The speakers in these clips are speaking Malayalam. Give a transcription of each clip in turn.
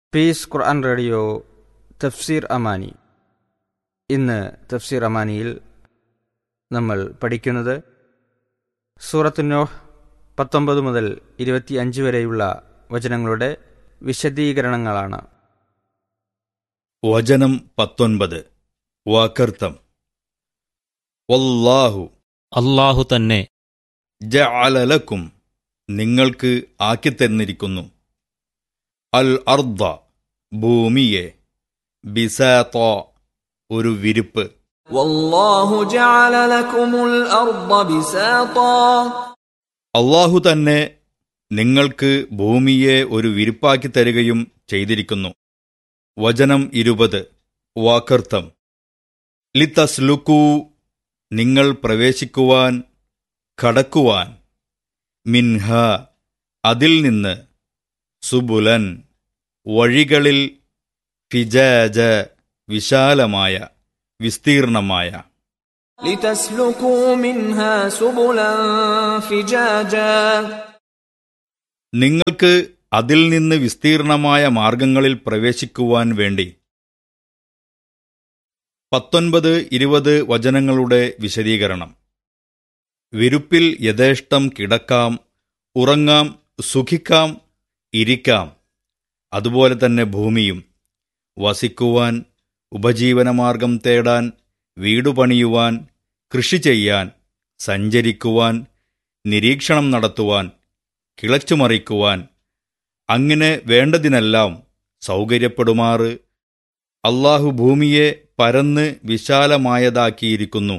പീസ് ഖുർആൻ റേഡിയോ തഫ്സീർ അമാനി ഇന്ന് തഫ്സീർ അമാനിയിൽ നമ്മൾ പഠിക്കുന്നത് സൂറത്ത് നോഹ് പത്തൊമ്പത് മുതൽ ഇരുപത്തി അഞ്ച് വരെയുള്ള വചനങ്ങളുടെ വിശദീകരണങ്ങളാണ് വചനം പത്തൊൻപത് വാക്കർത്തം വല്ലാഹു അള്ളാഹു തന്നെ ജഅലലക്കും നിങ്ങൾക്ക് ആക്കിത്തന്നിരിക്കുന്നു അൽ അർദ ഭൂമിയെ ബിസാത്ത ഒരു വിരിപ്പ് والله جعل لكم الأرض بساطا അള്ളാഹു തന്നെ നിങ്ങൾക്ക് ഭൂമിയെ ഒരു വിരിപ്പാക്കി തരികയും ചെയ്തിരിക്കുന്നു വചനം ഇരുപത് വാക്കർത്ഥം ലിതസ്ലുക്കൂ നിങ്ങൾ പ്രവേശിക്കുവാൻ കടക്കുവാൻ മിൻഹ അതിൽ നിന്ന് സുബുലൻ വഴികളിൽ ഫിജാജ വിശാലമായ വിസ്തീർണമായ لتسلكوا منها سبلا فجاجا നിങ്ങൾക്ക് അതിൽ നിന്ന് വിസ്തീർണമായ മാർഗങ്ങളിൽ പ്രവേശിക്കുവാൻ വേണ്ടി പത്തൊൻപത് ഇരുപത് വചനങ്ങളുടെ വിശദീകരണം വിരുപ്പിൽ യഥേഷ്ടം കിടക്കാം ഉറങ്ങാം സുഖിക്കാം ഇരിക്കാം അതുപോലെ തന്നെ ഭൂമിയും വസിക്കുവാൻ ഉപജീവനമാർഗം തേടാൻ വീടുപണിയുവാൻ കൃഷി ചെയ്യാൻ സഞ്ചരിക്കുവാൻ നിരീക്ഷണം നടത്തുവാൻ കിളച്ചുമറിക്കുവാൻ അങ്ങനെ വേണ്ടതിനെല്ലാം സൗകര്യപ്പെടുമാറ് അള്ളാഹു ഭൂമിയെ പരന്ന് വിശാലമായതാക്കിയിരിക്കുന്നു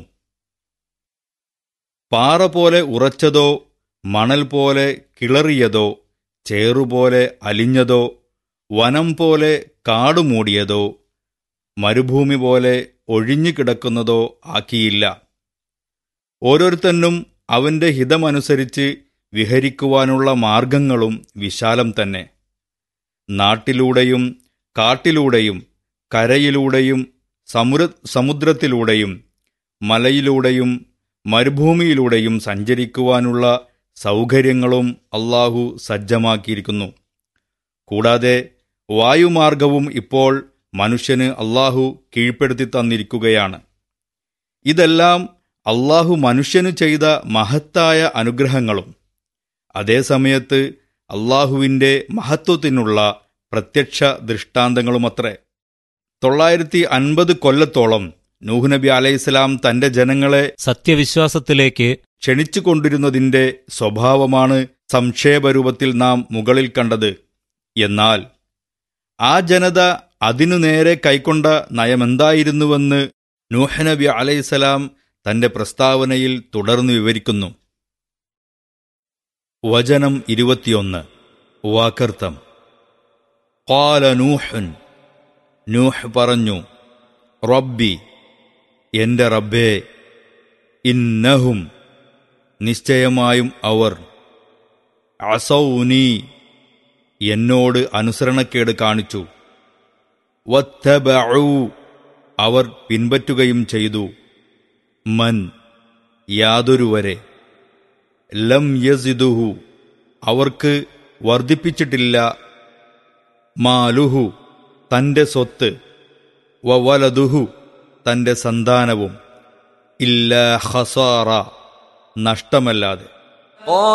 പാറ പോലെ ഉറച്ചതോ മണൽ പോലെ കിളറിയതോ ചേറുപോലെ അലിഞ്ഞതോ വനം പോലെ കാടുമൂടിയതോ മരുഭൂമി പോലെ ഒഴിഞ്ഞു കിടക്കുന്നതോ ആക്കിയില്ല ഓരോരുത്തനും അവന്റെ ഹിതമനുസരിച്ച് വിഹരിക്കുവാനുള്ള മാർഗങ്ങളും വിശാലം തന്നെ നാട്ടിലൂടെയും കാട്ടിലൂടെയും കരയിലൂടെയും സമുര സമുദ്രത്തിലൂടെയും മലയിലൂടെയും മരുഭൂമിയിലൂടെയും സഞ്ചരിക്കുവാനുള്ള സൗകര്യങ്ങളും അള്ളാഹു സജ്ജമാക്കിയിരിക്കുന്നു കൂടാതെ വായുമാർഗവും ഇപ്പോൾ മനുഷ്യന് അള്ളാഹു കീഴ്പ്പെടുത്തി തന്നിരിക്കുകയാണ് ഇതെല്ലാം അള്ളാഹു മനുഷ്യന് ചെയ്ത മഹത്തായ അനുഗ്രഹങ്ങളും അതേസമയത്ത് അള്ളാഹുവിൻ്റെ മഹത്വത്തിനുള്ള പ്രത്യക്ഷ ദൃഷ്ടാന്തങ്ങളുമത്രേ തൊള്ളായിരത്തി അൻപത് കൊല്ലത്തോളം നൂഹ് നബി അലൈഹിസ്സലാം തന്റെ ജനങ്ങളെ സത്യവിശ്വാസത്തിലേക്ക് ക്ഷണിച്ചുകൊണ്ടിരുന്നതിന്റെ സ്വഭാവമാണ് സംക്ഷേപരൂപത്തിൽ നാം മുകളിൽ കണ്ടത് എന്നാൽ ആ ജനത അതിനു നേരെ കൈക്കൊണ്ട നയമെന്തായിരുന്നുവെന്ന് നൂഹ് നബി അലൈഹിസ്സലാം തന്റെ പ്രസ്താവനയിൽ തുടർന്ന് വിവരിക്കുന്നു വചനം ഇരുപത്തിയൊന്ന് വാക്കർത്ഥം കാല നൂഹുൻ നൂഹ് പറഞ്ഞു റബ്ബി എന്റെ റബ്ബേ ഇന്നഹും നിശ്ചയമായും അവർ അസൗനി എന്നോട് അനുസരണക്കേട് കാണിച്ചു വത്തബഊ അവർ പിൻപറ്റുകയും ചെയ്തു മൻ യാതൊരുവരെ ലം യസിദുഹു അവർക്ക് വർദ്ധിപ്പിച്ചിട്ടില്ല മാലുഹു തന്റെ സ്വത്ത് വവലതുഹു തന്റെ സന്താനവും ഇല്ല ഹസാറ നഷ്ടമല്ലാതെ